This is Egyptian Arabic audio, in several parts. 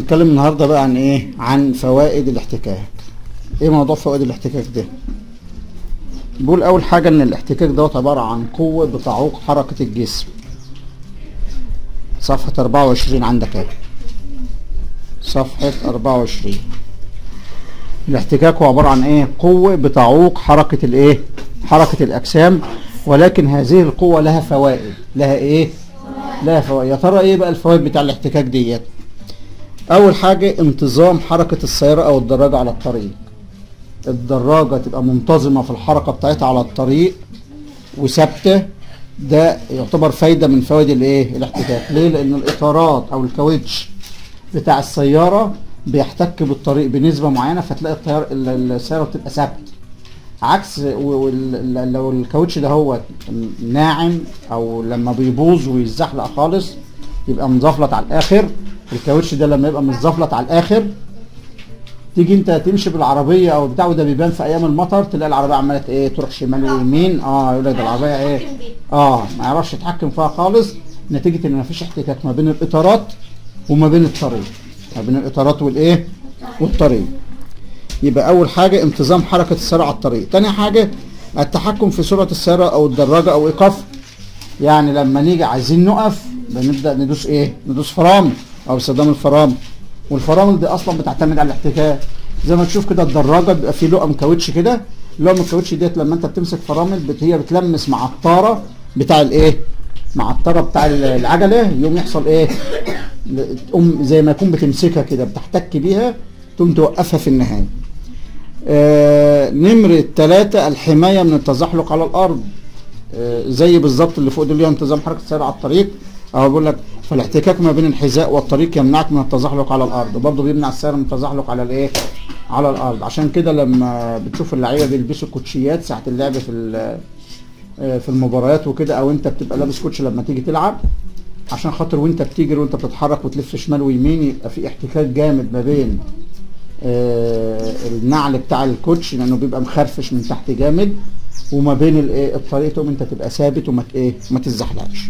هنتكلم النهارده بقى عن ايه عن فوائد الاحتكاك ايه موضوع فوائد الاحتكاك ده بقول اول حاجه ان الاحتكاك دوت عباره عن قوه بتعوق حركه الجسم صفحه 24 عندك اهي صفحه 24 الاحتكاك هو عباره عن ايه قوه بتعوق حركه الايه حركه الاجسام ولكن هذه القوه لها فوائد لها ايه لها فوائد يا ترى ايه بقى الفوائد بتاع الاحتكاك ديت اول حاجه انتظام حركه السياره او الدراجه على الطريق الدراجه تبقى منتظمه في الحركه بتاعتها على الطريق وثابته ده يعتبر فايده من فوائد الايه الاحتكاك ليه لان الاطارات او الكاوتش بتاع السياره بيحتك بالطريق بنسبه معينه فتلاقي الطيار السياره بتبقى ثابته عكس لو الكاوتش ده هو ناعم او لما بيبوظ ويتزحلق خالص يبقى مزفلط على الاخر الكاوتش ده لما يبقى متزفلط على الاخر تيجي انت تمشي بالعربيه او بتاع وده بيبان في ايام المطر تلاقي العربيه عماله ايه تروح شمال ويمين اه يقول لك العربيه ايه اه ما يعرفش يتحكم فيها خالص نتيجه ان ما فيش احتكاك ما بين الاطارات وما بين الطريق ما بين الاطارات والايه والطريق يبقى اول حاجه انتظام حركه السياره على الطريق تاني حاجه التحكم في سرعه السياره او الدراجه او ايقافها يعني لما نيجي عايزين نقف بنبدا ندوس ايه ندوس فرامل او باستخدام الفرامل والفرامل دي اصلا بتعتمد على الاحتكاك زي ما تشوف كده الدراجه بيبقى فيه لقم كاوتش كده لقم الكاوتش ديت لما انت بتمسك فرامل بت هي بتلمس مع الطاره بتاع الايه مع الطاره بتاع العجله يوم يحصل ايه تقوم زي ما يكون بتمسكها كده بتحتك بيها تقوم توقفها في النهايه آه نمرة ثلاثة الحماية من التزحلق على الأرض آه زي بالظبط اللي فوق دول انتظام حركة السيارة على الطريق أو بقول لك فالاحتكاك ما بين الحذاء والطريق يمنعك من التزحلق على الأرض وبرضه بيمنع السيارة من التزحلق على الإيه؟ على الأرض عشان كده لما بتشوف اللعيبة بيلبسوا كوتشيات ساعة اللعب في آه في المباريات وكده أو أنت بتبقى لابس كوتش لما تيجي تلعب عشان خاطر وأنت بتجري وأنت بتتحرك وتلف شمال ويمين يبقى في احتكاك جامد ما بين آه النعل بتاع الكوتش لانه بيبقى مخرفش من تحت جامد وما بين الايه الطريق تقوم انت تبقى ثابت وما ايه ما تتزحلقش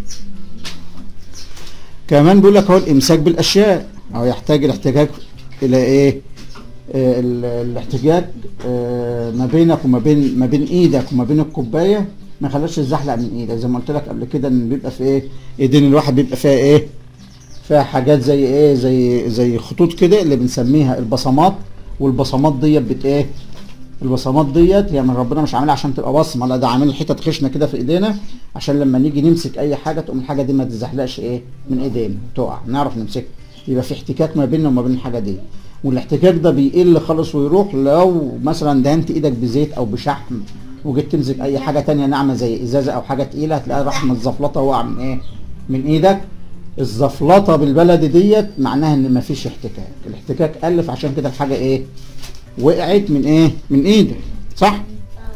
كمان بيقول لك هو الامساك بالاشياء او يحتاج الاحتكاك الى ايه آه الاحتكاك آه ما بينك وما بين ما بين ايدك وما بين الكوبايه ما يخليش تزحلق من ايدك زي ما قلت لك قبل كده ان بيبقى في ايه ايدين الواحد بيبقى فيها ايه فيها حاجات زي ايه زي زي خطوط كده اللي بنسميها البصمات والبصمات ديت بت ايه البصمات ديت هي من ربنا مش عاملها عشان تبقى بصمه لا ده عامل حتت خشنه كده في ايدينا عشان لما نيجي نمسك اي حاجه تقوم الحاجه دي ما تزحلقش ايه من ايدينا تقع نعرف نمسكها يبقى في احتكاك ما بيننا وما بين الحاجه دي والاحتكاك ده بيقل خالص ويروح لو مثلا دهنت ايدك بزيت او بشحم وجيت تمسك اي حاجه تانية ناعمه زي ازازه او حاجه تقيله هتلاقيها راح متزفلطه وقع من ايه من ايدك الزفلطه بالبلد ديت معناها ان مفيش احتكاك الاحتكاك قل عشان كده الحاجه ايه وقعت من ايه من ايدك صح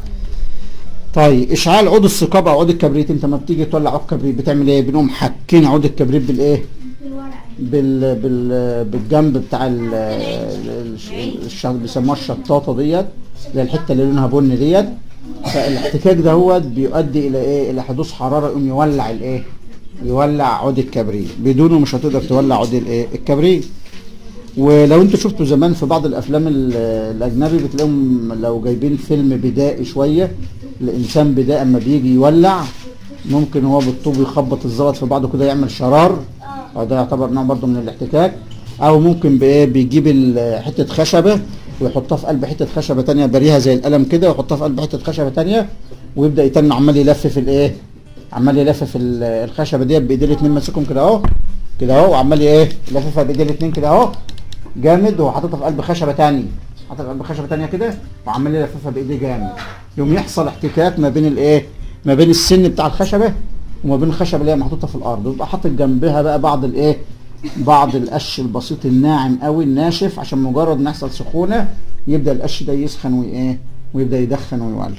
طيب اشعال عود الثقاب او عود الكبريت انت ما بتيجي تولع عود كبريت بتعمل ايه بنقوم حاكين عود الكبريت بالايه بال بال بالجنب بتاع ال الشط بيسموها الشطاطه ديت اللي الحته اللي لونها بني ديت فالاحتكاك دهوت بيؤدي الى ايه الى حدوث حراره يقوم يولع الايه يولع عود الكبريت بدونه مش هتقدر تولع عود الايه الكبريت ولو انتوا شفتوا زمان في بعض الافلام الاجنبي بتلاقيهم لو جايبين فيلم بدائي شويه الانسان بدائي اما بيجي يولع ممكن هو بالطوب يخبط الزلط في بعضه كده يعمل شرار وده يعتبر نوع برضه من الاحتكاك او ممكن بايه بيجيب حته خشبه ويحطها في قلب حته خشبه ثانيه بريها زي القلم كده ويحطها في قلب حته خشبه ثانيه ويبدا يتن عمال يلفف الايه عمال يلفف الخشبه ديت بايديه الاثنين ماسكهم كده اهو كده اهو وعمال ايه يلففها بايديه الاثنين كده اهو جامد وحاططها في قلب خشبه ثانيه حاططها في قلب خشبه ثانيه كده وعمال يلففها بايديه جامد يوم يحصل احتكاك ما بين الايه ما بين السن بتاع الخشبه وما بين الخشبه اللي هي محطوطه في الارض ويبقى حاطط جنبها بقى بعض الايه بعض القش البسيط الناعم قوي الناشف عشان مجرد ما يحصل سخونه يبدا القش ده يسخن وايه ويبدا يدخن ويولع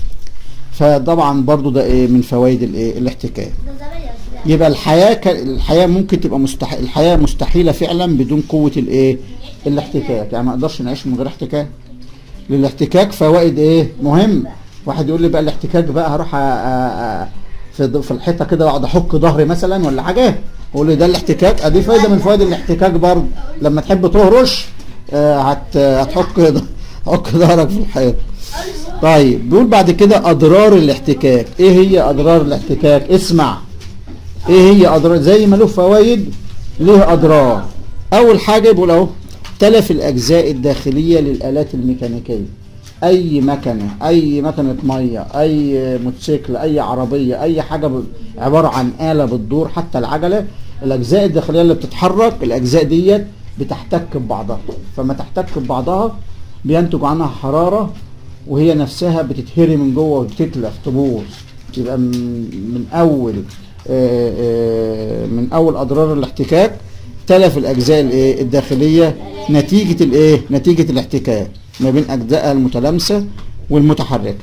فطبعا برضو ده ايه من فوائد الايه الاحتكاك يبقى الحياه ك... الحياه ممكن تبقى مستحيل الحياه مستحيله فعلا بدون قوه الايه الاحتكاك يعني ما نقدرش نعيش من غير احتكاك للاحتكاك فوائد ايه مهم واحد يقول لي بقى الاحتكاك بقى هروح أ... أ... في في الحيطه كده واقعد احك ظهري مثلا ولا حاجه قول لي ده الاحتكاك ادي فايده من فوائد الاحتكاك برضه لما تحب تهرش آه، هت هتحك هتحك ظهرك في الحيط طيب بيقول بعد كده اضرار الاحتكاك ايه هي اضرار الاحتكاك اسمع ايه هي اضرار زي ما له فوائد له اضرار اول حاجه بيقول اهو تلف الاجزاء الداخليه للالات الميكانيكيه اي مكنه اي مكنه ميه اي موتوسيكل اي عربيه اي حاجه ب- عباره عن اله بتدور حتى العجله الاجزاء الداخليه اللي بتتحرك الاجزاء ديت بتحتك ببعضها فما تحتك ببعضها بينتج عنها حراره وهي نفسها بتتهري من جوه وبتتلف تبوظ يبقى من, من اول آه، آه، من اول اضرار الاحتكاك تلف الاجزاء الايه الداخليه نتيجه الايه نتيجه الاحتكاك ما بين اجزائها المتلامسه والمتحركه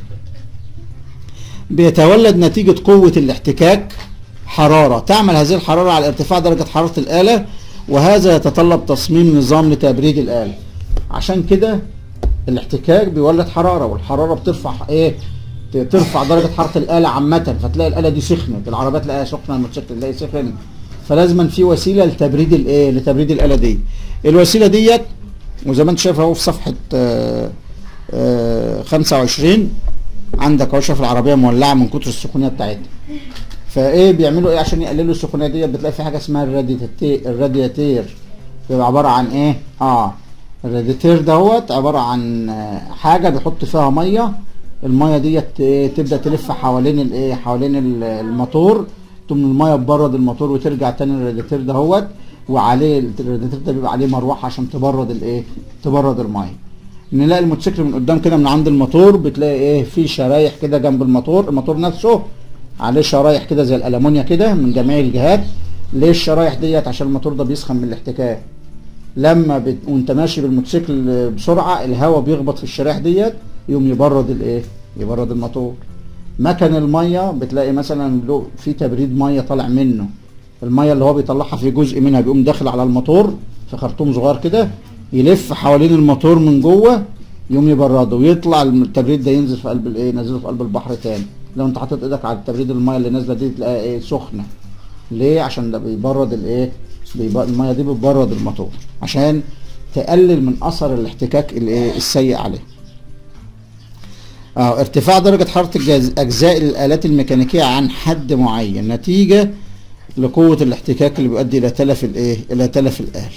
بيتولد نتيجه قوه الاحتكاك حراره تعمل هذه الحراره على ارتفاع درجه حراره الاله وهذا يتطلب تصميم نظام لتبريد الاله عشان كده الاحتكاك بيولد حراره والحراره بترفع ايه ت- ترفع درجه حراره الاله عامه فتلاقي الاله دي سخنت العربيات تلاقيها سخنه الموتوسيكل تلاقي سخن فلازما في وسيله لتبريد الايه لتبريد الاله دي الوسيله ديت وزي ما انت شايف اهو في صفحه آه، آه، 25 عندك اهو شايف العربيه مولعه من كتر السخونيه بتاعتها فايه بيعملوا ايه عشان يقللوا السخونيه ديت بتلاقي في حاجه اسمها الراديتير الرادياتير بيبقى عباره عن ايه اه الراديتير دوت عباره عن آه، حاجه بيحط فيها ميه الميه ديت إيه، تبدا تلف حوالين الايه حوالين ال- الموتور ثم الميه تبرد الموتور وترجع تاني الراديتير دهوت وعليه الراديتير ده بيبقى عليه مروحه عشان تبرد الايه تبرد الميه نلاقي الموتوسيكل من قدام كده من عند الموتور بتلاقي ايه في شرايح كده جنب الموتور الموتور نفسه عليه شرايح كده زي الالومنيا كده من جميع الجهات ليه الشرايح ديت عشان الموتور ده بيسخن من الاحتكاك لما بت... وانت ماشي بالموتوسيكل بسرعه الهواء بيخبط في الشرايح ديت يقوم يبرد الايه يبرد الموتور مكن الميه بتلاقي مثلا له في تبريد ميه طالع منه الميه اللي هو بيطلعها في جزء منها بيقوم داخل على الموتور في خرطوم صغير كده يلف حوالين الموتور من جوه يقوم يبرده ويطلع التبريد ده ينزل في قلب الايه ينزله في قلب البحر تاني لو انت حاطط ايدك على التبريد الميه اللي نازله دي تلاقيها ايه سخنه ليه عشان ده بيبرد الايه بيب- الميه دي بتبرد الموتور عشان تقلل من اثر الاحتكاك الايه السيء عليه اه ارتفاع درجة حرارة الجز- أجزاء الآلات الميكانيكية عن حد معين نتيجة لقوة الاحتكاك اللي بيؤدي إلى تلف الإيه؟ إلى تلف الآلة.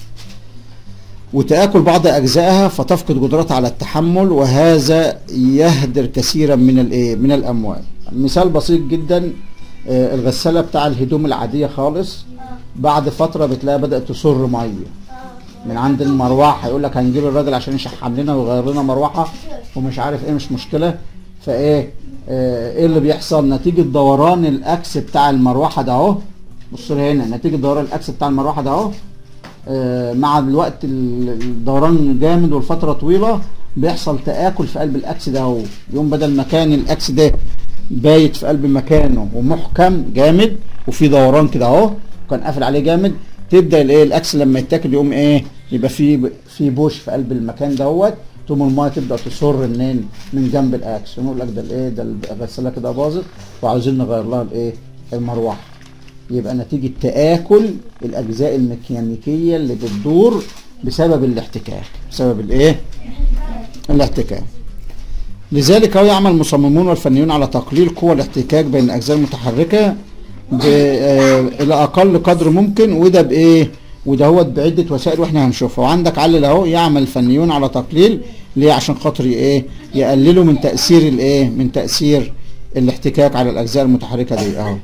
وتآكل بعض أجزائها فتفقد قدرتها على التحمل وهذا يهدر كثيرا من الإيه؟ من الأموال. مثال بسيط جدا آه، الغسالة بتاع الهدوم العادية خالص بعد فترة بتلاقيها بدأت تصر مية. من عند المروحه يقول لك هنجيب الراجل عشان يشحم لنا ويغير لنا مروحه ومش عارف ايه مش مشكله فايه آه، ايه اللي بيحصل نتيجه دوران الاكس بتاع المروحه ده اهو بص لي هنا نتيجه دوران الاكس بتاع المروحه ده اهو آه، مع الوقت ال- الدوران جامد والفتره طويله بيحصل تآكل في قلب الاكس ده اهو يوم بدل ما كان الاكس ده بايت في قلب مكانه ومحكم جامد وفي دوران كده اهو كان قافل عليه جامد تبدا الايه الاكس لما يتاكل يقوم ايه يبقى في في بوش في قلب المكان دوت تقوم المايه تبدا تصر منين من جنب الاكس نقول لك ده الايه ده الغساله كده باظت وعاوزين نغير لها الايه المروحه يبقى نتيجه تآكل الاجزاء الميكانيكيه اللي بتدور بسبب الاحتكاك بسبب الايه الاحتكاك لذلك هو يعمل المصممون والفنيون على تقليل قوى الاحتكاك بين الاجزاء المتحركه ب- آه، الى اقل قدر ممكن وده بايه وده هو بعده وسائل واحنا هنشوفها وعندك علل اهو يعمل الفنيون على تقليل ليه عشان خاطر ايه يقللوا من تاثير الايه من تاثير الاحتكاك على الاجزاء المتحركه دي اهو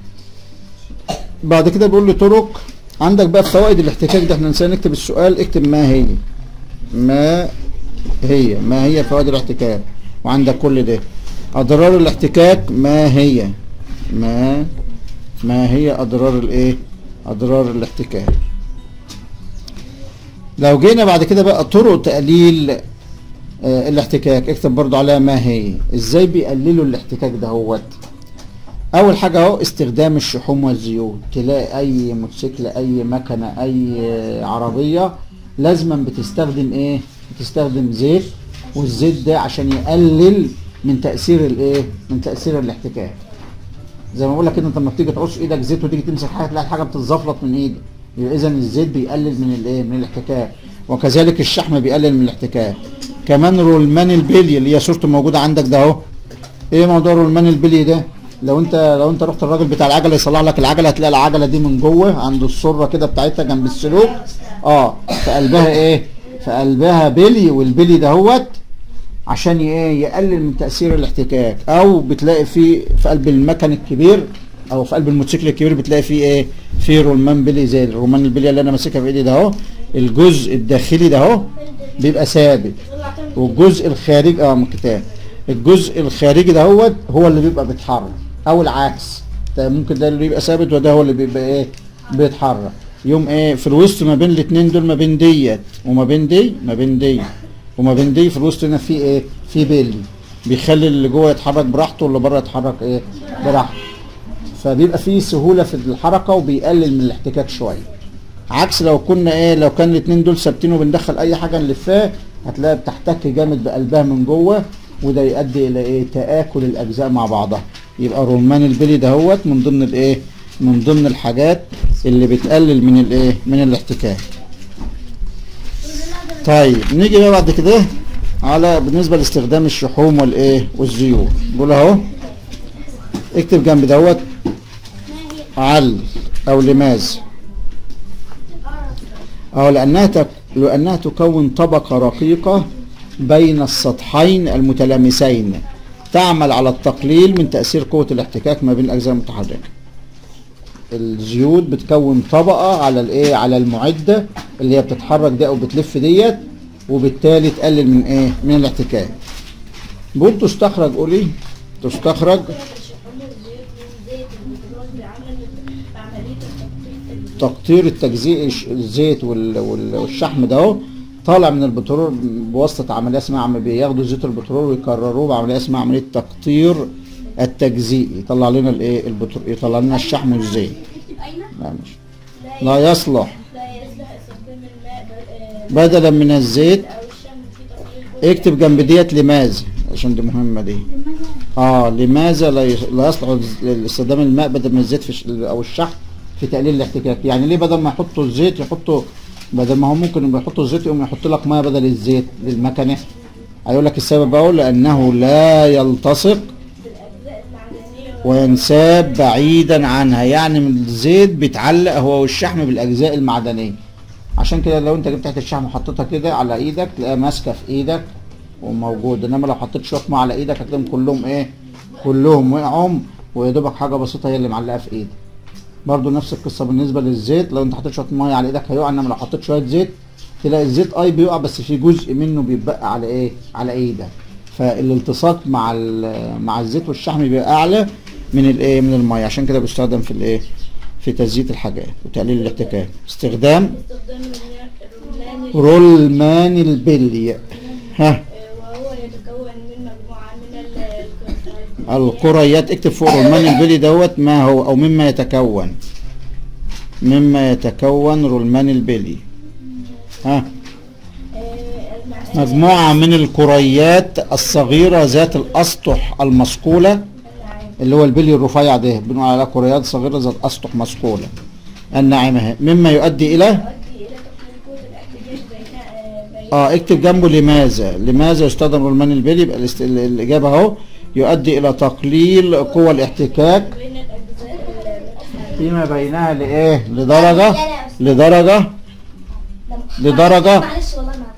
بعد كده بيقول لي طرق عندك بقى فوائد الاحتكاك ده احنا نسينا نكتب السؤال اكتب ما هي ما هي ما هي فوائد الاحتكاك وعندك كل ده اضرار الاحتكاك ما هي ما ما هي اضرار الايه اضرار الاحتكاك لو جينا بعد كده بقى طرق تقليل آه الاحتكاك اكتب برضو عليها ما هي ازاي بيقللوا الاحتكاك ده هوت اول حاجه اهو استخدام الشحوم والزيوت تلاقي اي موتوسيكل اي مكنه اي آه، عربيه لازما بتستخدم ايه بتستخدم زيت والزيت ده عشان يقلل من تاثير الايه من تاثير الاحتكاك زي ما بقول لك كده انت لما بتيجي تعص ايدك زيت وتيجي تمسك حاجه تلاقي الحاجه بتتزفلط من ايدك يبقى اذا الزيت بيقلل من الايه من الاحتكاك وكذلك الشحم بيقلل من الاحتكاك كمان رولمان البلي اللي هي صورته موجوده عندك ده اهو ايه موضوع رولمان البلي ده لو انت لو انت رحت الراجل بتاع العجله يصلح لك العجله هتلاقي العجله دي من جوه عند السره كده بتاعتها جنب السلوك اه في قلبها ايه في قلبها بلي والبلي دهوت عشان ايه يقلل من تاثير الاحتكاك او بتلاقي في في قلب المكن الكبير او في قلب الموتوسيكل الكبير بتلاقي فيه ايه في رولمان بلي زي الرولمان البلي اللي انا ماسكها في ايدي ده اهو الجزء الداخلي ده اهو بيبقى ثابت والجزء الخارجي اه من الكتاب الجزء الخارجي ده هو هو اللي بيبقى بيتحرك او العكس ده ممكن ده اللي يبقى ثابت وده هو اللي بيبقى ايه بيتحرك يوم ايه في الوسط ما بين الاثنين دول ما بين ديت وما بين دي ما بين دي وما بين دي في الوسط هنا في ايه في بيلي بيخلي اللي جوه يتحرك براحته واللي بره يتحرك ايه براحته فبيبقى فيه سهوله في الحركه وبيقلل من الاحتكاك شويه عكس لو كنا ايه لو كان الاثنين دول ثابتين وبندخل اي حاجه نلفها هتلاقيها بتحتك جامد بقلبها من جوه وده يؤدي الى ايه تاكل الاجزاء مع بعضها يبقى رمان البلي دهوت من ضمن الايه من ضمن الحاجات اللي بتقلل من الايه من الاحتكاك طيب نيجي بقى بعد كده على بالنسبه لاستخدام الشحوم والايه والزيوت بقول اهو اكتب جنب دوت عل او لماذا أو لأنها تك... لأنها تكون طبقة رقيقة بين السطحين المتلامسين تعمل على التقليل من تأثير قوة الاحتكاك ما بين الأجزاء المتحركة الزيوت بتكون طبقة على الايه على المعدة اللي هي بتتحرك دي او بتلف ديت وبالتالي تقلل من ايه من الاحتكاك بقول تستخرج قولي تستخرج تقطير التجزيء الش- الزيت وال- وال- والشحم ده اهو طالع من البترول بواسطه عمليه اسمها عم بياخدوا زيت البترول ويكرروه بعمليه اسمها عمليه تقطير التجزيء يطلع لنا الايه البترول يطلع لنا الشحم والزيت تكتب أين؟ لا مش لا يصلح لا يصلح استخدام الماء ب- آه، بدلا من الزيت أو الشمس في تقليل جزء اكتب جنب ديت لماذا عشان دي مهمه دي اه لماذا لا يص- لا يصلح لاستخدام الماء بدل من الزيت في الش- او الشحم في تقليل الاحتكاك يعني ليه بدل ما يحطوا الزيت يحطوا بدل ما هو ممكن يبقى يحطوا الزيت يقوم يحط لك ميه بدل الزيت للمكنه هيقول لك السبب اهو لانه لا يلتصق بالأجزاء المعدنية وينساب بعيدا عنها يعني من الزيت بيتعلق هو والشحم بالاجزاء المعدنيه عشان كده لو انت جبت حته الشحم وحطيتها كده على ايدك تلاقيها ماسكه في ايدك وموجود انما لو حطيت شويه ميه على ايدك هتلاقيهم كلهم ايه كلهم وقعوا ويا دوبك حاجه بسيطه هي اللي معلقه في ايدك برضو نفس القصه بالنسبه للزيت لو انت حطيت شويه ميه على ايدك هيقع انما لو حطيت شويه زيت تلاقي الزيت اي بيقع بس في جزء منه بيتبقى على ايه على ايدك فالالتصاق مع ال- مع الزيت والشحم بيبقى اعلى من الايه من الميه عشان كده بيستخدم في الايه في تزييت الحاجات وتقليل الاحتكاك استخدام استخدام الرملان الرملان رولمان البلي ها آه، وهو يتكون من مجموعة من ال- القريات اكتب فوق رولمان البلي دوت ما هو او مما يتكون مما يتكون رولمان البلي ها آه، المع- مجموعة من الكريات الصغيرة ذات الأسطح المصقولة النعام. اللي هو البلي الرفيع ده بنقول عليها كريات صغيرة ذات أسطح مصقولة الناعمة مما يؤدي إلى يؤدي إلى تقليل قوة الاحتجاج بين آه، بين اه اكتب جنبه لماذا لماذا يستخدم رولمان البلي يبقى الاست- ال- الإجابة أهو يؤدي إلى تقليل قوى الاحتكاك بين الأجزاء المتحركة فيما بينها لإيه لدرجة لدرجة لدرجة معلش والله معلش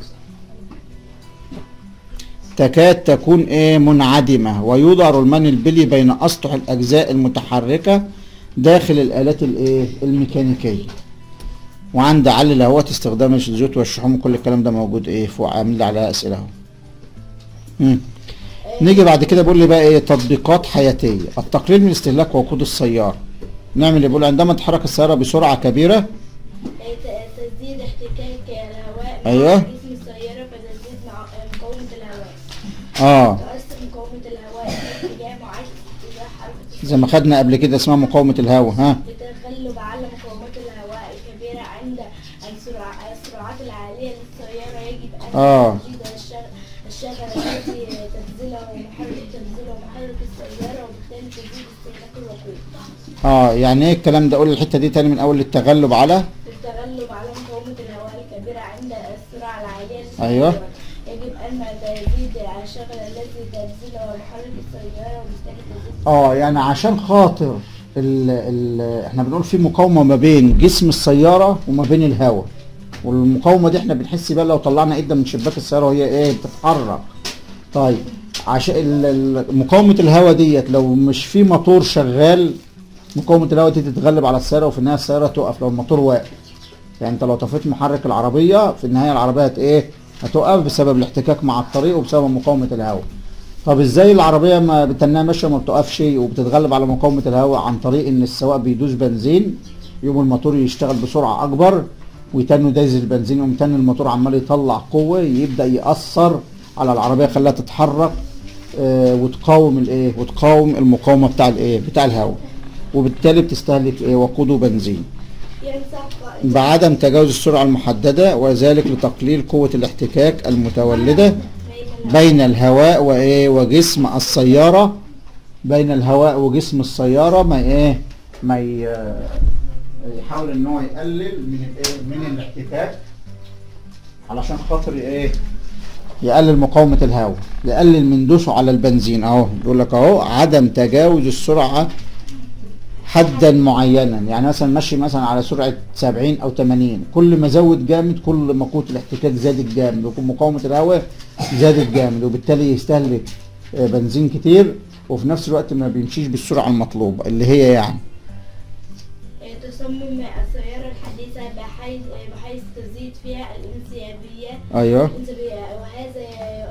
تكاد تكون ايه منعدمة ويوضع رولمان البلي بين اسطح الاجزاء المتحركة داخل الالات الايه الميكانيكية وعند علل اهوت استخدام الزيوت والشحوم وكل الكلام ده موجود ايه فوق عامل لي عليها اسئله اهو مم. نيجي بعد كده بيقول لي بقى ايه تطبيقات حياتيه التقليل من استهلاك وقود السياره نعمل ايه بيقول عندما تتحرك السياره بسرعه كبيره ت- تزيد احتكاك الهواء مع أيوة. جسم السيارة فتزيد مع- مقاومة الهواء اه تؤثر مقاومة الهواء في اتجاه معين اتجاه حركة زي ما خدنا قبل كده اسمها مقاومه الهواء ها بتغلب على مقاومات الهواء الكبيرة عند السرع- السرعات العالية للسيارة يجب أن آه. تزيد الشغل الشغل الشغل الذي تنزله ومحرك تنزله ومحرك السيارة وبالتالي تزيد استهلاك الوقود اه يعني ايه الكلام ده قول الحته دي تاني من اول للتغلب على للتغلب على مقاومة الهواء الكبيرة عند السرعة العالية أيوة. للسيارة. يجب أن تزيد على الشغل الذي تنزله ومحرك السيارة وبالتالي تزيد اه يعني عشان خاطر ال ال احنا بنقول في مقاومه ما بين جسم السياره وما بين الهواء والمقاومه دي احنا بنحس بيها لو طلعنا ايدنا من شباك السياره وهي ايه بتتحرك طيب عشان ال- ال- مقاومه الهواء ديت لو مش في موتور شغال مقاومه الهواء دي تتغلب على السياره وفي النهايه السياره تقف لو الموتور واقف يعني انت لو طفيت محرك العربيه في النهايه العربيه هت ايه هتقف بسبب الاحتكاك مع الطريق وبسبب مقاومه الهواء طب ازاي العربيه ما بتنها ماشيه ما بتقفش وبتتغلب على مقاومه الهواء عن طريق ان السواق بيدوس بنزين يقوم الموتور يشتغل بسرعه اكبر ويتنوا دايز البنزين يقوم تاني الموتور عمال يطلع قوه يبدا ياثر على العربيه يخليها تتحرك آه وتقاوم الايه وتقاوم المقاومه بتاع الايه بتاع الهواء وبالتالي بتستهلك ايه وقود وبنزين ينصح قائد بعدم تجاوز السرعه المحدده وذلك لتقليل قوه الاحتكاك المتولده بين بين الهواء وايه وجسم السياره بين الهواء وجسم السياره ما ايه ما ي- يحاول ان هو يقلل من الايه من الاحتكاك علشان خاطر ايه يقلل مقاومه الهواء يقلل من دوسه على البنزين اهو بيقول لك اهو عدم تجاوز السرعه حدا معينا يعني مثلا ماشي مثلا على سرعه 70 او 80 كل ما زود جامد كل ما قوه الاحتكاك زادت جامد وكل مقاومه الهواء زادت جامد وبالتالي يستهلك آه، بنزين كتير وفي نفس الوقت ما بيمشيش بالسرعه المطلوبه اللي هي يعني تصمم السيارة الحديثة بحيث بحيث تزيد فيها الانسيابية ايوه الانسيابية وهذا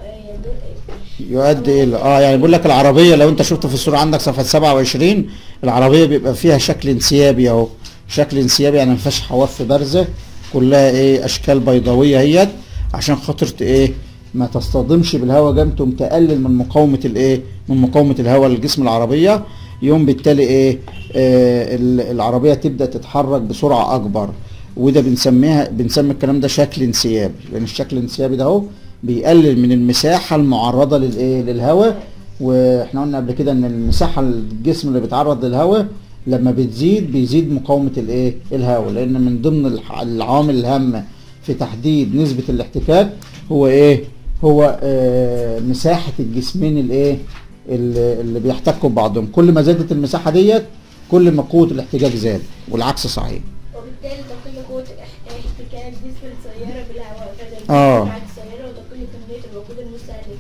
يدل يؤدي الى اه يعني بيقول لك العربيه لو انت شفت في الصوره عندك صفحه 27 العربيه بيبقى فيها شكل انسيابي اهو شكل انسيابي يعني ما فيهاش حواف بارزه كلها ايه اشكال بيضاويه اهيت عشان خاطر ت- ايه ما تصطدمش بالهواء جامد تقوم تقلل من مقاومه الايه من مقاومه الهواء لجسم العربيه يوم بالتالي ايه آه ال- العربيه تبدا تتحرك بسرعه اكبر وده بنسميها بنسمي الكلام ده شكل انسيابي لان يعني الشكل الانسيابي ده اهو بيقلل من المساحه المعرضه للايه للهواء واحنا قلنا قبل كده ان المساحه الجسم اللي بيتعرض للهواء لما بتزيد بيزيد مقاومه الايه الهواء لان من ضمن الح- العوامل الهامه في تحديد نسبه الاحتكاك هو ايه هو آه مساحه الجسمين الايه اللي اللي بيحتكوا ببعضهم كل ما زادت المساحه ديت كل ما قوه الاحتكاك زاد والعكس صحيح وبالتالي تقل قوة الاح- احتكاك جسم السيارة بالهواء فتزيد آه. سرعة السيارة وتقل كمية الوقود المستهلك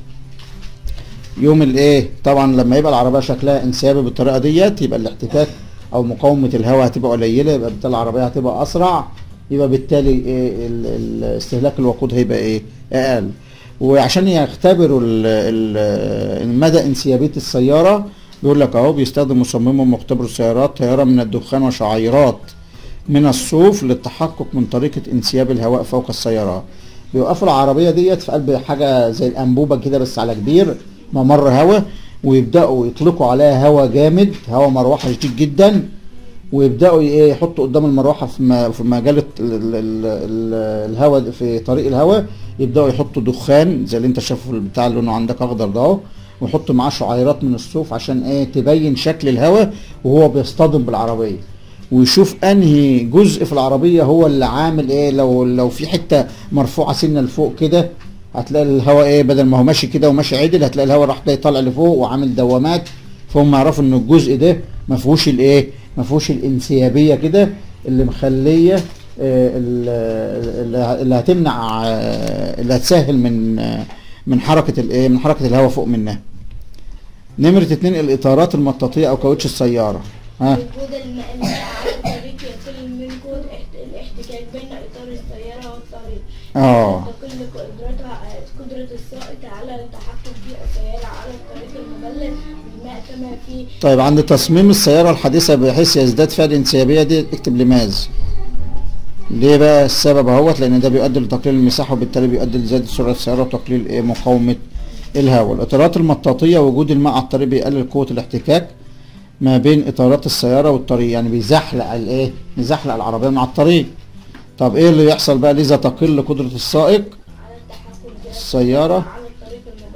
يوم الايه طبعا لما يبقى العربيه شكلها انسيابي بالطريقه ديت يبقى الاحتكاك او مقاومه الهواء هتبقى قليله يبقى بالتالي العربيه هتبقى اسرع يبقى بالتالي إيه ال- ال- استهلاك الوقود هيبقى ايه اقل وعشان يختبروا ال- ال- مدى انسيابيه السياره بيقول لك اهو بيستخدم مصممو مختبر السيارات طياره من الدخان وشعيرات من الصوف للتحقق من طريقه انسياب الهواء فوق السيارات بيوقفوا العربيه ديت في قلب حاجه زي الانبوبه كده بس على كبير ممر هواء ويبداوا يطلقوا عليها هواء جامد هواء مروحه شديد جدا ويبداوا ايه يحطوا قدام المروحه في م- في مجال ال- ال- ال- ال- الهواء في طريق الهواء يبداوا يحطوا دخان زي اللي انت شايفه في البتاع اللي لونه عندك اخضر ده اهو ويحطوا معاه شعيرات من الصوف عشان ايه تبين شكل الهواء وهو بيصطدم بالعربيه ويشوف انهي جزء في العربيه هو اللي عامل ايه لو لو في حته مرفوعه سنه لفوق كده هتلاقي الهواء ايه بدل ما هو ماشي كده وماشي عدل هتلاقي الهواء راح جاي طالع لفوق وعامل دوامات فهم يعرفوا ان الجزء ده ما فيهوش الايه ما فيهوش الانسيابيه كده اللي مخليه آه، ال- اللي اللي هتمنع آه، اللي هتسهل من آه، من حركه الايه من حركه الهواء فوق منها نمرة اتنين الاطارات المطاطية او كاوتش السيارة ها وجود الماء الماء على الطريق يقل من قوة احت- الاحتكاك بين إطار السيارة والطريق اه تقل قدرتها قدرة السائق على التحكم في السيارة على الطريق المبلل بالماء كما في طيب عند تصميم السيارة الحديثة بحيث يزداد فيها الانسيابية دي اكتب لماذا ليه بقى السبب اهوت لان ده بيؤدي لتقليل المساحة وبالتالي بيؤدي لزيادة سرعة السيارة وتقليل ايه مقاومة الهواء الاطارات المطاطية وجود الماء على الطريق بيقلل قوة الاحتكاك ما بين اطارات السيارة والطريق يعني بيزحلق الايه بيزحلق العربية مع الطريق طب ايه اللي يحصل بقى لذا تقل قدرة السائق على التحكم في السيارة على الطريق المبلل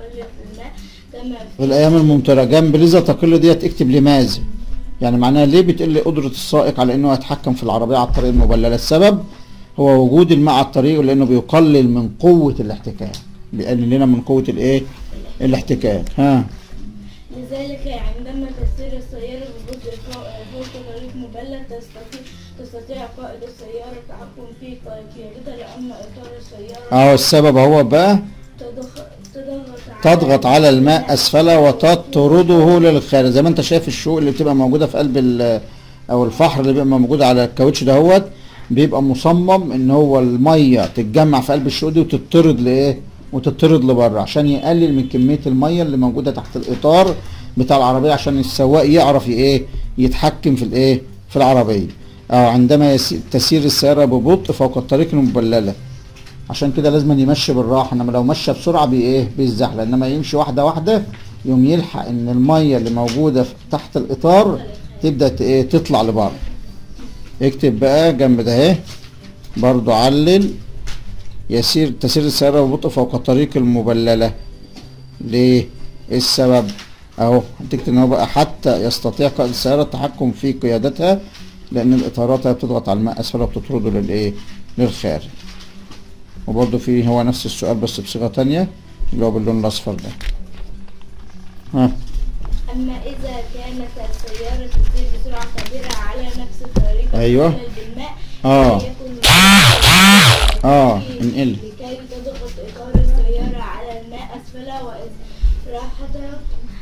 في الماء كما في الايام الممطره جنب لذا تقل ديت اكتب لماذا يعني معناها ليه بتقل قدره السائق على انه يتحكم في العربيه على الطريق المبلله السبب هو وجود الماء على الطريق لانه بيقلل من قوه الاحتكاك بيقلل لنا من قوه الايه الاحتكاك ها لذلك عندما تسير السيارة ببطء فوق فوق طريق مبلل تستطيع تستطيع قائد السيارة التحكم في قيادتها لأن إطار السيارة اهو السبب هو بقى تضغ- تضغط تضغط على الماء اسفله وتطرده للخارج زي ما انت شايف الشوك اللي بتبقى موجوده في قلب ال- او الفحر اللي بيبقى موجود على الكاوتش دهوت بيبقى مصمم ان هو الميه تتجمع في قلب الشوك دي وتطرد لايه وتطرد لبره عشان يقلل من كميه الميه اللي موجوده تحت الاطار بتاع العربيه عشان السواق يعرف ايه يتحكم في الايه في العربيه او عندما يسي- تسير السياره ببطء فوق الطريق المبلله عشان كده لازم يمشي بالراحه انما لو مشى بسرعه بي ايه بيزحلق انما يمشي واحده واحده يوم يلحق ان الميه اللي موجوده في- تحت الاطار تبدا ت- ايه تطلع لبره اكتب بقى جنب ده اهي برضو علل يسير تسير السياره ببطء فوق الطريق المبلله ليه ايه السبب اهو هتكتب ان هو بقى حتى يستطيع قائد السياره التحكم في قيادتها لان الاطارات هي بتضغط على الماء اسفل وبتطرده للايه للخارج وبرضه في هو نفس السؤال بس بصيغة تانية اللي هو باللون الأصفر ده ها أما إذا كانت السيارة تسير بسرعة كبيرة على نفس الطريق أيوة. المملل بالماء آه. فيكون آه، لكي- انقل. لكي تضغط إطار السيارة على الماء أسفلها وإزراحتها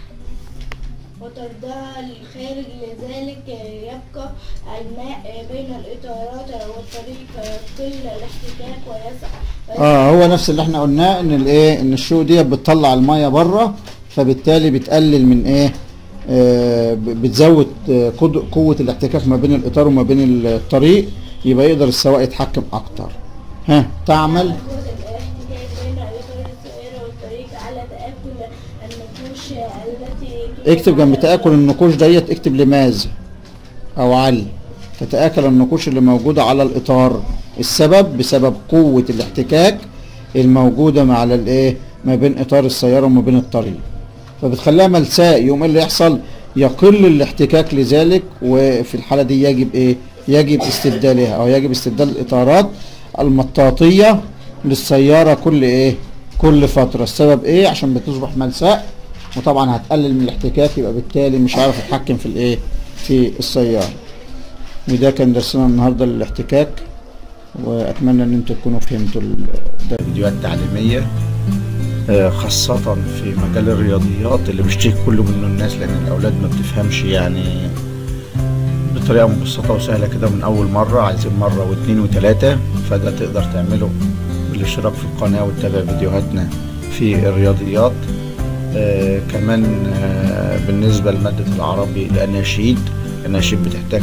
وطردها للخارج لذلك يبقى الماء بين الإطارات والطريق فيقل الاحتكاك ويسع اه هو نفس اللي احنا قلناه ان الايه ان الشو دي بتطلع الميه بره فبالتالي بتقلل من ايه آه ب- بتزود آه، قد- قوة الاحتكاك ما بين الإطار وما بين الطريق يبقى يقدر السواق يتحكم أكتر ها تعمل وجود الاحتكاك بين إطار السيارة والطريق على تآكل النقوش التي اكتب جنب تآكل النقوش ديت اكتب لماذا أو علي تتآكل النقوش اللي موجودة على الإطار السبب بسبب قوة الاحتكاك الموجودة مع الايه ما بين إطار السيارة وما بين الطريق فبتخليها ملساء يوم إيه اللي يحصل يقل الاحتكاك لذلك وفي الحالة دي يجب ايه يجب استبدالها او يجب استبدال الاطارات المطاطية للسيارة كل ايه كل فترة السبب ايه عشان بتصبح ملساء وطبعا هتقلل من الاحتكاك يبقى بالتالي مش عارف يتحكم في الايه في السيارة وده كان درسنا النهارده للاحتكاك واتمنى ان انتم تكونوا فهمتوا ال- ده فيديوهات تعليمية آه، خاصة في مجال الرياضيات اللي بيشتكي كله منه الناس لأن الأولاد ما بتفهمش يعني بطريقة مبسطة وسهلة كده من أول مرة عايزين مرة واتنين وتلاتة فده تقدر تعمله بالاشتراك في القناة وتتابع فيديوهاتنا في الرياضيات آه كمان آه بالنسبة لمادة العربي الأناشيد الأناشيد بتحتاج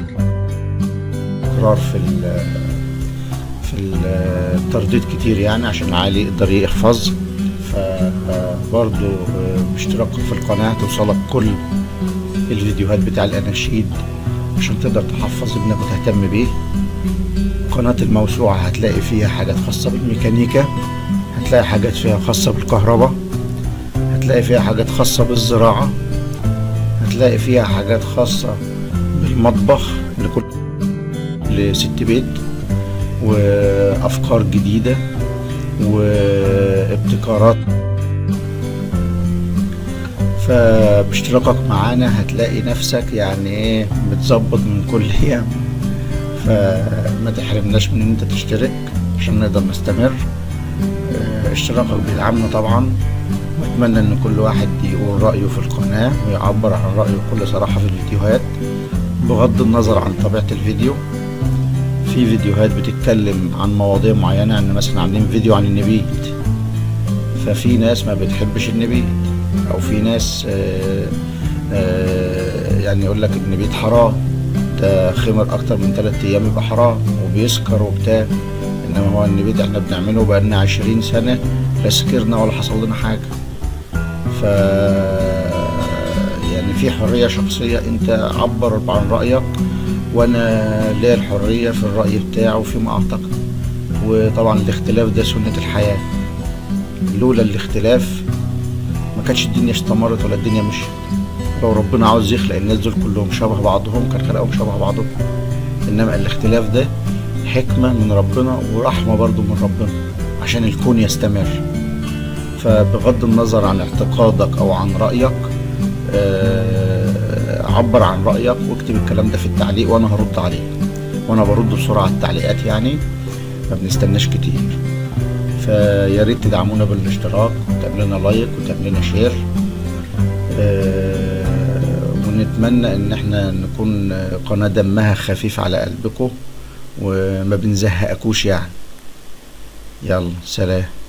تكرار في ال- في الترديد كتير يعني عشان العالي يقدر يحفظ فبرضو باشتراكك في القناة توصلك كل الفيديوهات بتاع الأناشيد عشان تقدر تحفظ ابنك وتهتم بيه قناة الموسوعة هتلاقي فيها حاجات خاصة بالميكانيكا هتلاقي حاجات فيها خاصة بالكهرباء هتلاقي فيها حاجات خاصة بالزراعة هتلاقي فيها حاجات خاصة بالمطبخ لكل لست بيت وافكار جديده وابتكارات فباشتراكك معانا هتلاقي نفسك يعني ايه متظبط من كل ايام فما تحرمناش من ان انت تشترك عشان نقدر نستمر اه، اشتراكك بيدعمنا طبعا واتمنى ان كل واحد يقول رايه في القناه ويعبر عن رايه بكل صراحه في الفيديوهات بغض النظر عن طبيعه الفيديو في فيديوهات بتتكلم عن مواضيع معينة يعني مثلا عاملين فيديو عن النبيت ففي ناس ما بتحبش النبيت أو في ناس آه، آه، يعني يقول لك النبيت حرام ده خمر أكتر من ثلاثة أيام يبقى حرام وبيسكر وبتاع إنما هو النبيت إحنا بنعمله بقالنا عشرين سنة لا سكرنا ولا حصل لنا حاجة ف يعني في حرية شخصية أنت عبر عن رأيك وانا ليا الحريه في الراي بتاعه فيما اعتقد وطبعا الاختلاف ده سنه الحياه لولا الاختلاف ما كانتش الدنيا استمرت ولا الدنيا مشيت لو ربنا عاوز يخلق الناس دول كلهم شبه بعضهم كان خلقهم شبه بعضهم انما الاختلاف ده حكمة من ربنا ورحمة برضو من ربنا عشان الكون يستمر فبغض النظر عن اعتقادك او عن رأيك آه، عبر عن رأيك واكتب الكلام ده في التعليق وانا هرد عليك وانا برد بسرعة على التعليقات يعني ما بنستناش كتير فيا ريت تدعمونا بالاشتراك وتعمل لنا لايك وتعمل لنا شير آه، ونتمنى ان احنا نكون قناة دمها خفيف على قلبكم وما بنزهقكوش يعني يلا سلام